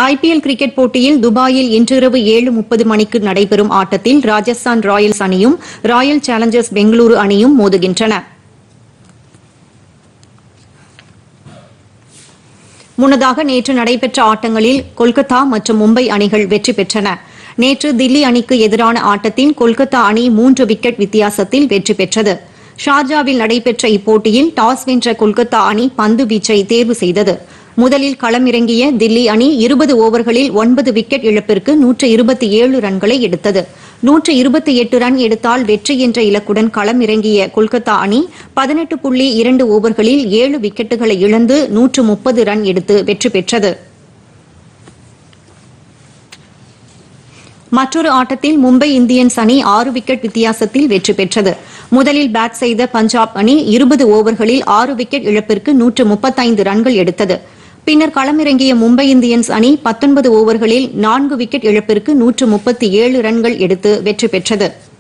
IPL cricket போட்டியில் துபாயில் இன்றிரவு ஏழு முப்பது மணிக்கு நடைபெறும் ஆட்டத்தில் ராஜஸ்தான் ராயல்ஸ் அணியும் ராயல் சேலஞ்சர்ஸ் பெங்களூரு அணியும் மோதுகின்றன முன்னதாக நேற்று நடைபெற்ற ஆட்டங்களில் கொல்கத்தா மற்றும் மும்பை அணிகள் வெற்றி பெற்றன நேற்று தில்லி அணிக்கு எதிரான ஆட்டத்தில் கொல்கத்தா அணி மூன்று விக்கெட் வித்தியாசத்தில் வெற்றி பெற்றது ஷார்ஜாவில் நடைபெற்ற இப்போட்டியில் டாஸ் வென்ற கொல்கத்தா அணி பந்து வீச்சை தேர்வு செய்தது முதலில் களமிறங்கிய தில்லி அணி இருபது ஓவர்களில் ஒன்பது விக்கெட் இழப்பிற்கு நூற்று இருபத்தி ஏழு ரன்களை எடுத்தது நூற்று இருபத்தி எட்டு ரன் எடுத்தால் வெற்றி என்ற இலக்குடன் களமிறங்கிய கொல்கத்தா அணி பதினெட்டு புள்ளி இரண்டு ஓவர்களில் ஏழு விக்கெட்டுகளை இழந்து நூற்று முப்பது ரன் எடுத்து வெற்றி பெற்றது மற்றொரு ஆட்டத்தில் மும்பை இந்தியன்ஸ் அணி ஆறு விக்கெட் வித்தியாசத்தில் வெற்றி பெற்றது முதலில் பேட் செய்த பஞ்சாப் அணி இருபது ஓவர்களில் ஆறு விக்கெட் இழப்பிற்கு நூற்று முப்பத்தைந்து ரன்கள் எடுத்தது பின்னர் களமிறங்கிய மும்பை இந்தியன்ஸ் அணி பத்தொன்பது ஓவர்களில் நான்கு விக்கெட் இழப்பிற்கு நூற்று முப்பத்தி ஏழு ரன்கள் எடுத்து வெற்றி பெற்றது